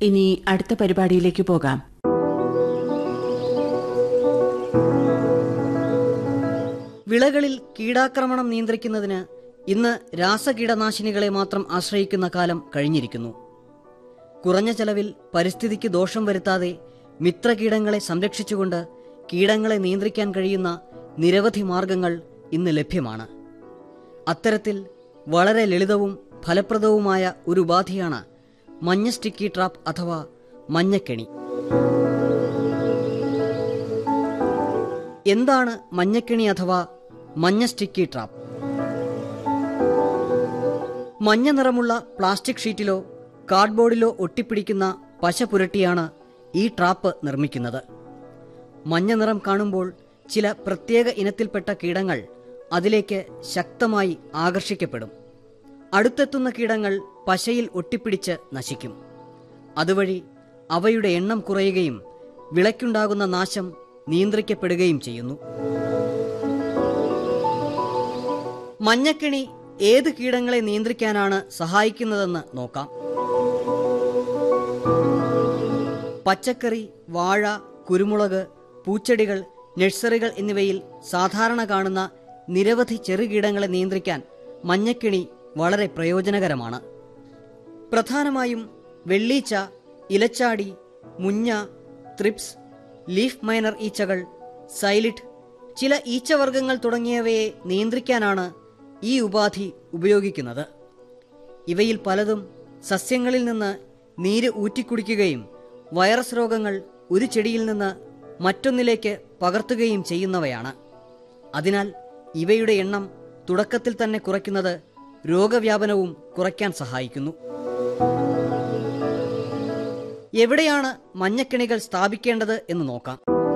ഇനി അടുത്ത പരിപാടിയിലേക്ക് പോകാം വിളകളിൽ കീടാക്രമണം നിയന്ത്രിക്കുന്നതിന് ഇന്ന് രാസകീടനാശിനികളെ മാത്രം ആശ്രയിക്കുന്ന കാലം കഴിഞ്ഞിരിക്കുന്നു കുറഞ്ഞ ചെലവിൽ പരിസ്ഥിതിക്ക് ദോഷം വരുത്താതെ മിത്രകീടങ്ങളെ സംരക്ഷിച്ചുകൊണ്ട് കീടങ്ങളെ നിയന്ത്രിക്കാൻ കഴിയുന്ന നിരവധി മാർഗങ്ങൾ ഇന്ന് ലഭ്യമാണ് അത്തരത്തിൽ വളരെ ലളിതവും ഫലപ്രദവുമായ ഒരു ഉപാധിയാണ് മഞ്ഞ സ്റ്റിക്കി ട്രാപ്പ് അഥവാ മഞ്ഞക്കെണി എന്താണ് മഞ്ഞക്കെണി അഥവാ മഞ്ഞ സ്റ്റിക്കി ട്രാപ്പ് മഞ്ഞ നിറമുള്ള പ്ലാസ്റ്റിക് ഷീറ്റിലോ കാർഡ്ബോർഡിലോ ഒട്ടിപ്പിടിക്കുന്ന പശ പുരട്ടിയാണ് ഈ ട്രാപ്പ് നിർമ്മിക്കുന്നത് മഞ്ഞ നിറം കാണുമ്പോൾ ചില പ്രത്യേക ഇനത്തിൽപ്പെട്ട കീടങ്ങൾ അതിലേക്ക് ശക്തമായി ആകർഷിക്കപ്പെടും അടുത്തെത്തുന്ന കീടങ്ങൾ പശയിൽ ഒട്ടിപ്പിടിച്ച് നശിക്കും അതുവഴി അവയുടെ എണ്ണം കുറയുകയും വിളയ്ക്കുണ്ടാകുന്ന നാശം നിയന്ത്രിക്കപ്പെടുകയും ചെയ്യുന്നു മഞ്ഞക്കിണി ഏത് കീടങ്ങളെ നിയന്ത്രിക്കാനാണ് സഹായിക്കുന്നതെന്ന് നോക്കാം പച്ചക്കറി വാഴ കുരുമുളക് പൂച്ചെടികൾ നഴ്സറികൾ എന്നിവയിൽ സാധാരണ കാണുന്ന നിരവധി ചെറുകീടങ്ങളെ നിയന്ത്രിക്കാൻ മഞ്ഞക്കിണി വളരെ പ്രയോജനകരമാണ് പ്രധാനമായും വെള്ളീച്ച ഇലച്ചാടി മുഞ്ഞ ത്രിപ്സ് ലീഫ് മൈനർ ഈച്ചകൾ സൈലിറ്റ് ചില ഈച്ചവർഗങ്ങൾ തുടങ്ങിയവയെ നിയന്ത്രിക്കാനാണ് ഈ ഉപാധി ഉപയോഗിക്കുന്നത് ഇവയിൽ പലതും സസ്യങ്ങളിൽ നിന്ന് നീര് ഊറ്റിക്കുടിക്കുകയും വൈറസ് രോഗങ്ങൾ ഒരു ചെടിയിൽ നിന്ന് മറ്റൊന്നിലേക്ക് പകർത്തുകയും ചെയ്യുന്നവയാണ് അതിനാൽ ഇവയുടെ എണ്ണം തുടക്കത്തിൽ തന്നെ കുറയ്ക്കുന്നത് രോഗവ്യാപനവും കുറയ്ക്കാൻ സഹായിക്കുന്നു എവിടെയാണ് മഞ്ഞക്കിണികൾ സ്ഥാപിക്കേണ്ടത് എന്ന് നോക്കാം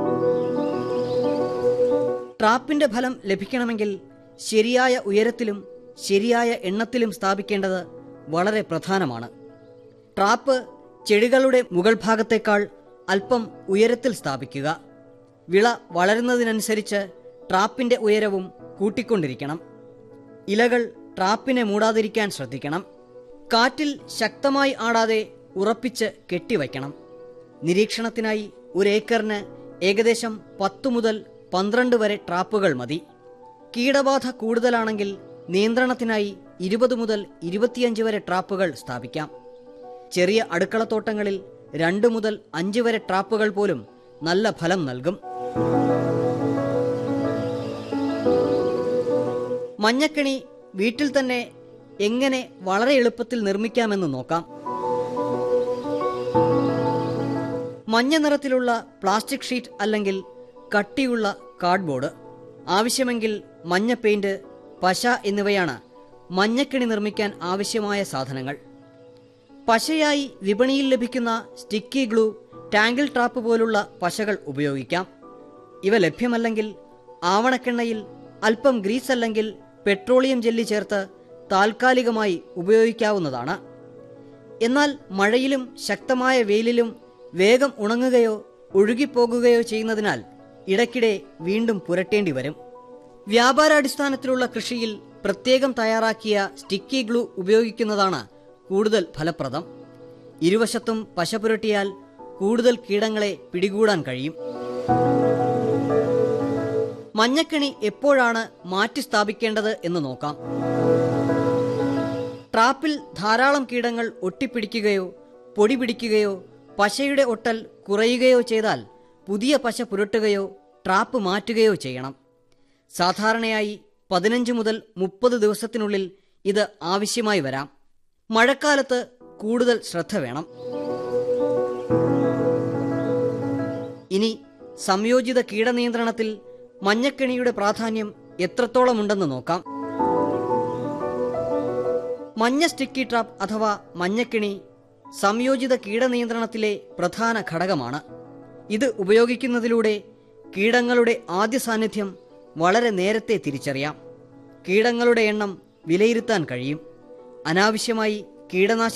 ട്രാപ്പിന്റെ ഫലം ലഭിക്കണമെങ്കിൽ ശരിയായ ഉയരത്തിലും ശരിയായ എണ്ണത്തിലും സ്ഥാപിക്കേണ്ടത് വളരെ പ്രധാനമാണ് ട്രാപ്പ് ചെടികളുടെ മുകൾ ഭാഗത്തേക്കാൾ അല്പം ഉയരത്തിൽ സ്ഥാപിക്കുക വിള വളരുന്നതിനനുസരിച്ച് ട്രാപ്പിന്റെ ഉയരവും കൂട്ടിക്കൊണ്ടിരിക്കണം ഇലകൾ ട്രാപ്പിനെ മൂടാതിരിക്കാൻ ശ്രദ്ധിക്കണം കാറ്റിൽ ശക്തമായി ആടാതെ ഉറപ്പിച്ച് കെട്ടിവയ്ക്കണം നിരീക്ഷണത്തിനായി ഒരു ഏക്കറിന് ഏകദേശം പത്തു മുതൽ പന്ത്രണ്ട് വരെ ട്രാപ്പുകൾ മതി കീടബാധ കൂടുതലാണെങ്കിൽ നിയന്ത്രണത്തിനായി ഇരുപത് മുതൽ ഇരുപത്തിയഞ്ച് വരെ ട്രാപ്പുകൾ സ്ഥാപിക്കാം ചെറിയ അടുക്കളത്തോട്ടങ്ങളിൽ രണ്ട് മുതൽ അഞ്ച് വരെ ട്രാപ്പുകൾ പോലും നല്ല ഫലം നൽകും മഞ്ഞക്കിണി വീട്ടിൽ തന്നെ എങ്ങനെ വളരെ എളുപ്പത്തിൽ നിർമ്മിക്കാമെന്ന് നോക്കാം മഞ്ഞ നിറത്തിലുള്ള പ്ലാസ്റ്റിക് ഷീറ്റ് അല്ലെങ്കിൽ കട്ടിയുള്ള കാർഡ്ബോർഡ് ആവശ്യമെങ്കിൽ മഞ്ഞ പെയിന്റ് പശ എന്നിവയാണ് മഞ്ഞക്കിണി നിർമ്മിക്കാൻ ആവശ്യമായ സാധനങ്ങൾ പശയായി വിപണിയിൽ ലഭിക്കുന്ന സ്റ്റിക്കി ഗ്ലൂ ടാങ്കിൾ ട്രാപ്പ് പോലുള്ള പശകൾ ഉപയോഗിക്കാം ഇവ ലഭ്യമല്ലെങ്കിൽ ആവണക്കെണ്ണയിൽ അല്പം ഗ്രീസ് അല്ലെങ്കിൽ പെട്രോളിയം ജെല്ലി ചേർത്ത് താൽക്കാലികമായി ഉപയോഗിക്കാവുന്നതാണ് എന്നാൽ മഴയിലും ശക്തമായ വെയിലിലും വേഗം ഉണങ്ങുകയോ ഒഴുകിപ്പോകുകയോ ചെയ്യുന്നതിനാൽ ഇടയ്ക്കിടെ വീണ്ടും പുരട്ടേണ്ടി വരും വ്യാപാരാടിസ്ഥാനത്തിലുള്ള കൃഷിയിൽ പ്രത്യേകം തയ്യാറാക്കിയ സ്റ്റിക്കി ഗ്ലൂ ഉപയോഗിക്കുന്നതാണ് കൂടുതൽ ഫലപ്രദം ഇരുവശത്തും പശ പുരട്ടിയാൽ കൂടുതൽ കീടങ്ങളെ പിടികൂടാൻ കഴിയും മഞ്ഞക്കിണി എപ്പോഴാണ് മാറ്റി സ്ഥാപിക്കേണ്ടത് എന്ന് നോക്കാം ട്രാപ്പിൽ ധാരാളം കീടങ്ങൾ ഒട്ടിപ്പിടിക്കുകയോ പൊടി പിടിക്കുകയോ പശയുടെ ഒട്ടൽ കുറയുകയോ ചെയ്താൽ പുതിയ പശ പുരട്ടുകയോ ട്രാപ്പ് മാറ്റുകയോ ചെയ്യണം സാധാരണയായി പതിനഞ്ച് മുതൽ മുപ്പത് ദിവസത്തിനുള്ളിൽ ഇത് ആവശ്യമായി വരാം മഴക്കാലത്ത് കൂടുതൽ ശ്രദ്ധ വേണം ഇനി സംയോജിത കീടനിയന്ത്രണത്തിൽ മഞ്ഞക്കെണിയുടെ പ്രാധാന്യം എത്രത്തോളമുണ്ടെന്ന് നോക്കാം മഞ്ഞ സ്റ്റിക്കി ട്രാപ്പ് അഥവാ മഞ്ഞക്കിണി സംയോജിത കീടനിയന്ത്രണത്തിലെ പ്രധാന ഘടകമാണ് ഇത് ഉപയോഗിക്കുന്നതിലൂടെ കീടങ്ങളുടെ ആദ്യ സാന്നിധ്യം വളരെ നേരത്തെ തിരിച്ചറിയാം കീടങ്ങളുടെ എണ്ണം വിലയിരുത്താൻ കഴിയും അനാവശ്യമായി കീടനാശിനി